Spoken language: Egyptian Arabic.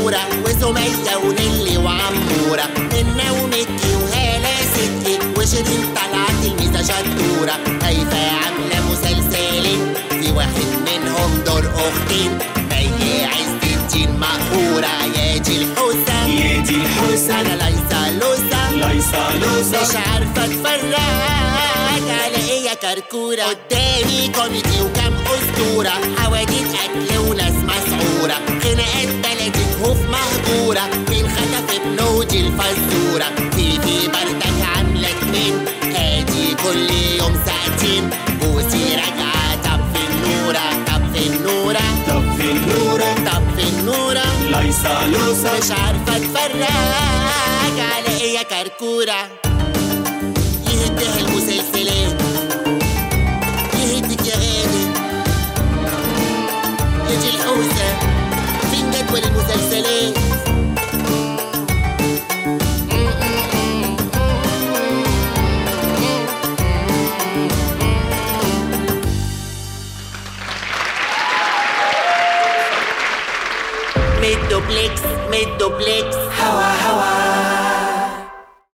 نورة وسمية ونيلي وعمورة منا ومكي وهالة ستي وشيرين طلعت الميزة شطورة هيفا عاملة مسلسلين في واحد منهم دور أختين مي عز الدين مقهورة يا دي الحوسة يا دي الحوسة أنا ليسا لوسة ليسا لوسة مش عارفة اتفرج على ايه يا كركورة قدامي كوميدي وكم اسطورة حواديت قتل وناس مسعورة خناقات بلدي كهوف مهجورة مين خطف ابنه ودي الفزورة في في بردك عاملة اتنين ادي كل يوم ساعتين بوسي راجعة طب في النورة طب في النورة طب في النورة طب في النورة ليسا لوسة مش عارفة اتفرج على ايه يا كركورة يهدها المسلسلات يهدك يا غالي يجي الحوسة فين جدول المسلسلات ميد دوبلكس ميد دوبلكس هوا هوا